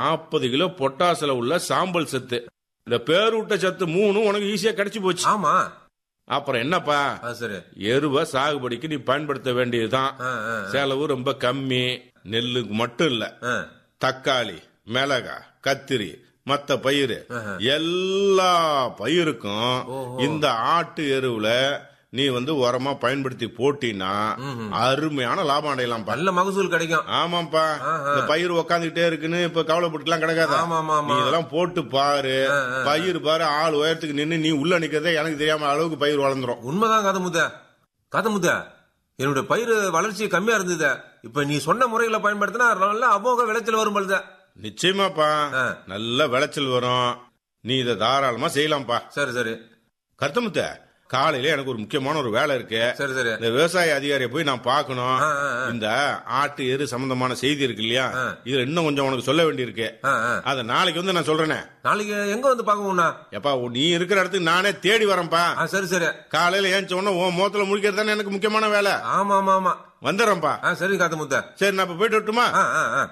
நாற்பது கிலோ பொட்டாசுல உள்ள சாம்பல் சத்து இந்த பேரூட்ட சத்து மூணும் உனக்கு ஈஸியா கிடைச்சு போச்சு ஆமா அப்புறம் என்னப்பா அது சரி எருவை சாகுபடிக்கு நீ பயன்படுத்த வேண்டியதுதான் ஆ, ஆ, செலவு ரொம்ப கம்மி நெல்லுக்கு மட்டும் இல்ல ஆ. தக்காளி மிளகா கத்திரி மத்த பயிர் எல்லா பயிருக்கும் இந்த ஆட்டு எருவுல நீ வந்து உரமா பயன்படுத்தி போட்டினா அருமையான லாபம் அடையலாம் நல்ல மகசூல் கிடைக்கும் ஆமாப்பா இந்த பயிர் உக்காந்துக்கிட்டே இருக்குன்னு இப்ப கவலைப்பட்டுலாம் கிடக்காத ஆமா ஆமா நீ ஆமா இதெல்லாம் போட்டு பாரு பயிர் பாரு ஆள் உயரத்துக்கு நின்னு நீ உள்ள நிக்கிறதே எனக்கு தெரியாம அளவுக்கு பயிர் வளர்ந்துரும் உண்மைதான் கதை முத்த கதை முத்த என்னுடைய பயிர் வளர்ச்சி கம்மியா இருந்தது இப்ப நீ சொன்ன முறைகளை பயன்படுத்தினா நல்ல அமோக விளைச்சல் வரும் பொழுது நிச்சயமாப்பா ஆ. நல்ல விளைச்சல் வரும் நீ இதை தாராளமா செய்யலாம்ப்பா சரி சரி கருத்தமுத்த காலையில எனக்கு ஒரு முக்கியமான ஒரு வேலை இருக்கு சரி சரி இந்த விவசாய அதிகாரியை போய் நான் பார்க்கணும் ஆ, ஆ, ஆ. இந்த ஆட்டு எரு சம்பந்தமான செய்தி இருக்கு இல்லையா இதுல இன்னும் கொஞ்சம் உனக்கு சொல்ல வேண்டியிருக்கு ஆ, ஆ. அத நாளைக்கு வந்து நான் சொல்றேனே நாளைக்கு எங்க வந்து பாக்கணும்னா எப்பா நீ இருக்கிற இடத்துக்கு நானே தேடி வரேன்ப்பா ஆ சரி சரி காலையில ஏஞ்ச உடனே உன் முகத்துல முடிக்கிறது தானே எனக்கு முக்கியமான வேலை ஆமா ஆமா ஆமா வந்துடுறேன்ப்பா ஆ சரி காத்த முத்த சரி நான் இப்ப போயிட்டு வரட்டுமா ஆ ஆ ஆ